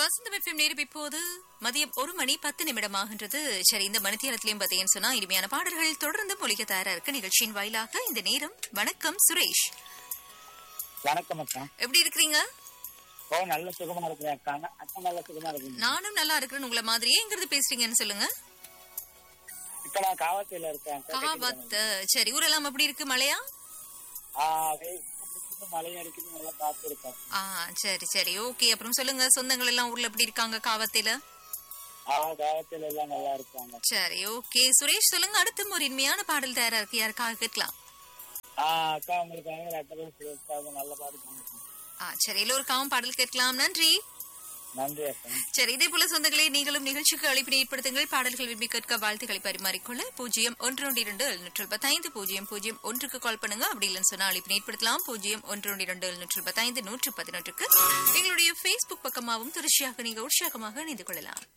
வசந்தம் FM நேரம் இப்போது மதியம் ஒரு மணி பத்து நிமிடம் ஆகின்றது சரி இந்த மணித்தியாலத்திலையும் பார்த்தீங்கன்னு சொன்னா இனிமையான பாடல்கள் தொடர்ந்து மொழிக தயாரா இருக்கு நிகழ்ச்சியின் வாயிலாக இந்த நேரம் வணக்கம் சுரேஷ் வணக்கம் அக்கா எப்படி இருக்கிறீங்க ஓ நல்ல சுகமா இருக்கிறேன் அக்கா அக்கா நல்ல சுகமா இருக்குங்க நானும் நல்லா இருக்கிறேன் உங்களை மாதிரியே எங்கிறது பேசுறீங்கன்னு சொல்லுங்க இப்ப நான் காவத்தில இருக்கேன் அக்கா. காவத் சரி ஊரெல்லாம் எப்படி இருக்கு மழையா ஆ, வெயில் அடிக்குது, மழையும் அடிக்குது நல்லா காத்து இருக்கா ஆ சரி சரி ஓகே அப்புறம் சொல்லுங்க சொந்தங்கள் எல்லாம் ஊர்ல எப்படி இருக்காங்க காவத்தில ஆ காவத்தில எல்லாம் நல்லா இருக்காங்க சரி ஓகே சுரேஷ் சொல்லுங்க அடுத்த ஒரு இனிமையான பாடல் தயாரா இருக்கு யாருக்காக கேட்கலாம் ஆ அக்கா உங்களுக்கு ரெட்டபுள் சிவக்காக நல்ல பாடு பண்ணுங்க ஆ சரி எல்லோருக்காகவும் பாடல் கேட்கலாம் நன்றி நன்றி அக்கா சரி இதே போல சொந்தங்களே நீங்களும் நிகழ்ச்சிக்கு அழைப்பினை ஏற்படுத்துங்கள் பாடல்கள் விரும்பி கேட்க வாழ்த்துக்களை பரிமாறிக்கொள்ள பூஜ்ஜியம் ஒன்று ஒன்று இரண்டு எழுநூற்று பத்தைந்து பூஜ்ஜியம் பூஜ்ஜியம் ஒன்றுக்கு கால் பண்ணுங்க அப்படி இல்லைன்னு சொன்னா அழைப்பினை ஏற்படுத்தலாம் பூஜ்ஜியம் ஒன்று ஒன்று இரண்டு எழுநூற்று பத்தைந்து நூற்று பதினொன்றுக்கு எங்களுடைய ஃபேஸ்புக் பக்கமாகவும் தொடர்ச்சியாக நீங்க உற்சாகமாக இணைந்து கொள்ளலாம்